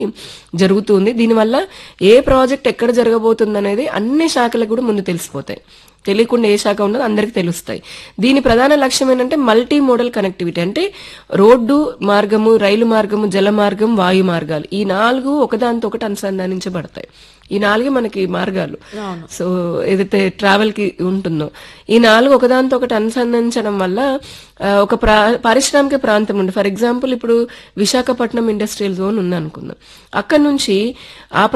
జరుగుతుంది దీనివల్ల ఏ ప్రాజెక్ట్ ఎక్కడ జరగబోతుంది అనేది అన్ని శాఖలకు కూడా ముందు తెలిసిపోతాయి తెలియకుండా ఏ శాఖ ఉన్నదో అందరికి తెలుస్తాయి దీని ప్రధాన లక్ష్యం ఏంటంటే మల్టీ మోడల్ కనెక్టివిటీ అంటే రోడ్డు మార్గము రైలు మార్గము జల మార్గం వాయు మార్గాలు ఈ నాలుగు ఒకదానితో ఒకటి అనుసంధానించబడతాయి ఈ నాలుగే మనకి మార్గాలు సో ఏదైతే ట్రావెల్ కి ఉంటుందో ఈ నాలుగు ఒకదానితో ఒకటి అనుసంధానించడం వల్ల ఆ, ఒక ప్రా- పారిశ్రామిక ప్రాంతం ఉంది ఫర్ ఎగ్జాంపుల్ ఇప్పుడు విశాఖపట్నం ఇండస్ట్రియల్ జోన్ ఉంది అనుకుందాం అక్కడ నుంచి ఆ